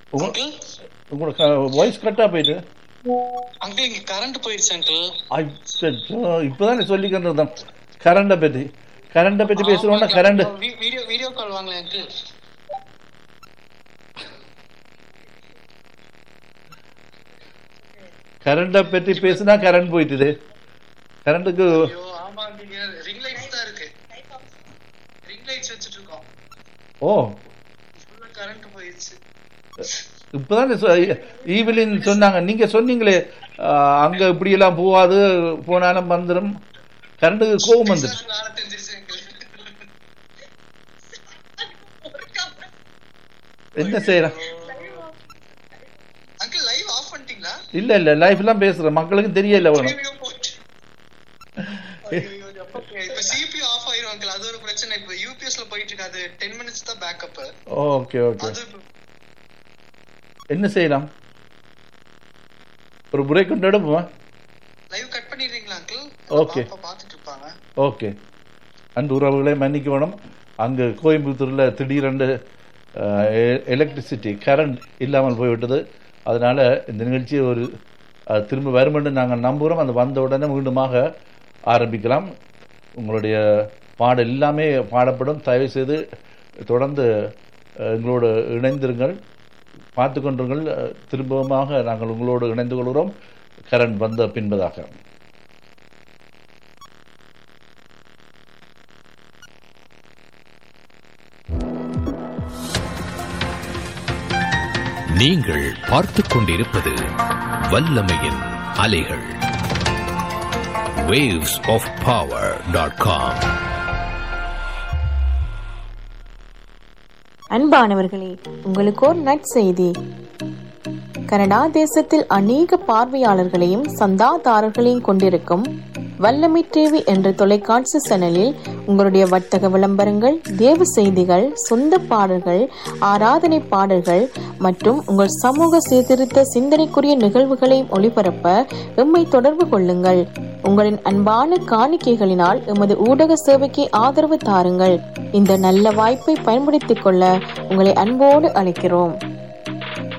உங்க- அங்கிள் உங்களோட வாய்ஸ் கட்டாக போயிட்டு அங்கிள் இங்க கரண்ட் போயிடுச்சு அங்கிள் அச்சோ இப்போதான் சொல்லிக்கிட்டு இருந்தோம் கரண்டை பற்றி கரண்டை பற்றி பேசுகிறோன்னா கரண்ட் வீடியோ வீடியோ கால் வாங்கல அங்கிள் கரண்டை பற்றி பேசுனா கரண்ட் போயிட்டுது கரண்ட்டுக்கு ஐயோ ஆமா நீங்க ரிங் லைட்ஸ் தான் இருக்கு ரிங் லைட்ஸ் வச்சிட்டு இருக்கோம் ஓ ஃபுல்லா கரண்ட் போயிடுச்சு இப்போதான் ஈவிலின் சொன்னாங்க நீங்கள் சொன்னீங்களே ஆஹ், அங்க இப்படியெல்லாம் போகாது போனாலும் வந்துடும் கரண்ட்டுக்கு கோவம் வந்துடும் நாளை தெரிஞ்சிருச்சு அங்கிள் என்ன செய்யலாம் அங்கிள் லைவ் ஆஃப் பண்ணிட்டீங்களா இல்ல இல்ல லைஃப்லாம் பேசுறேன் மக்களுக்கு தெரியல வேணும் ஐயோ, போச்சு. ஐயோ, எப்ப இப்ப சிபி ஆஃப் ஆயிரும் அங்கிள் அது ஒரு பிரச்சனை இப்ப யூபிஎஸ்ல போயிட்டு இருக்கு அது டென் மினிட்ஸ் தான் பேக்கப் ஓகே ஓகே அது என்ன செய்யலாம் ஒரு பிரேக் கொண்டு எடுப்போமா லைவ் கட் பண்ணிடுறீங்களா அங்கிள் Okay. பாப்பா பாத்துட்டு இருப்பாங்க ஓகே அன்பு உறவுகளை மன்னிக்க வேணும் அங்கு கோயம்புத்தூரில் திடீரென்று எலக்ட்ரிசிட்டி கரண்ட் இல்லாமல் போய்விட்டது அதனால் இந்த நிகழ்ச்சியை ஒரு அஹ், திரும்ப வருமென்று நாங்கள் நம்புகிறோம் அது வந்த உடனே மீண்டுமாக ஆரம்பிக்கலாம் உங்களுடைய பாடல் எல்லாமே பாடப்படும் தயவு செய்து தொடர்ந்து அஹ், எங்களோடு இணைந்திருங்கள் பார்த்து கொண்டிருங்கள் அஹ், திரும்பமாக நாங்கள் உங்களோடு இணைந்து கொள்கிறோம் கரண்ட் வந்த பின்பதாக நீங்கள் பார்த்துக் கொண்டிருப்பது வல்லமையின் அலைகள் waves of power.com அன்பானவர்களே உங்களுக்கு ஒரு நற்செய்தி கனடா தேசத்தில் அநேக பார்வையாளர்களையும் சந்தாதாரர்களையும் கொண்டிருக்கும் வல்லமை டிவி என்ற தொலைக்காட்சி சேனலில் உங்களுடைய வர்த்தக விளம்பரங்கள் தேவ செய்திகள் சொந்த பாடல்கள் ஆராதனை பாடல்கள் மற்றும் உங்கள் சமூக சீர்திருத்த சிந்தனைக்குரிய நிகழ்வுகளை ஒளிபரப்ப எம்மை தொடர்பு கொள்ளுங்கள் உங்களின் அன்பான காணிக்கைகளினால் எமது ஊடக சேவைக்கு ஆதரவு தாருங்கள் இந்த நல்ல வாய்ப்பை பயன்படுத்திக் கொள்ள உங்களை அன்போடு அழைக்கிறோம்